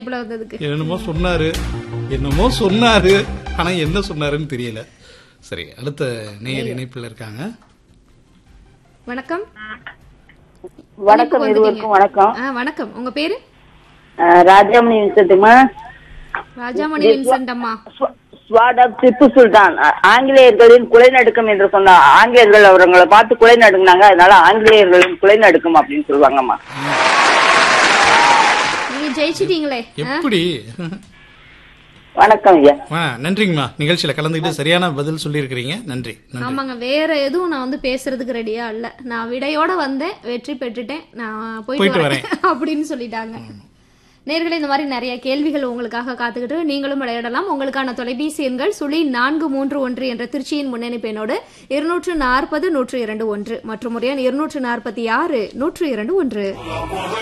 இவ்வளவு வந்ததுக்கு என்னமோ சொன்னாரு என்னமோ சொன்னாரு ஆனா என்ன சொன்னாருன்னு தெரியல சரி அடுத்த நேயர் இணைப்புல இருக்காங்க வணக்கம் வணக்கம் இருவருக்கும் வணக்கம் ஆ வணக்கம் உங்க பேரு அஹ், ராஜாமணி வின்சென்ட்டுமா ராஜாமணி வின்சென்ட் அம்மா ஸ்வாட் ஆஃப் திப்பு சுல்தான் அ- ஆங்கிலேயர்களின் குலைநடுக்கம் என்று சொன்ன ஆங்கிலேயர்கள் அவங்களை பார்த்து குலை நடுங்கினாங்க அதனால ஆங்கிலேயர்களின் குலைநடுக்கம் அப்படின்னு சொல்லுவாங்கம்மா நீங்க ஜெயிச்சிட்டீங்களே ஆ? எப்படி வணக்கம் ஐயா ஆ, நன்றிங்கம்மா நிகழ்ச்சியில கலந்துக்கிட்டு சரியான பதில் சொல்லியிருக்கிறீங்க நன்றி நன்றி ஆமாங்க வேற எதுவும் நான் வந்து பேசுறதுக்கு ரெடியா இல்ல நான் விடையோட வந்தேன் வெற்றி பெற்றுட்டேன் நான் போயிட்டு போயிட்டு வரேன் அப்படின்னு சொல்லிட்டாங்க நேர்களே இந்த மாதிரி நிறைய கேள்விகள் உங்களுக்காக காத்துக்கிட்டு நீங்களும் விளையாடலாம் உங்களுக்கான தொலைபேசி எண்கள் சுழி நான்கு மூன்று ஒன்று என்ற திருச்சியின் முன்னணிப்பு எண்ணோடு இருநூற்று நாற்பது நூற்று இரண்டு ஒன்று மற்றும் ஒரு எண் இருநூற்று நாற்பத்தி ஆறு நூற்று இரண்டு ஒன்று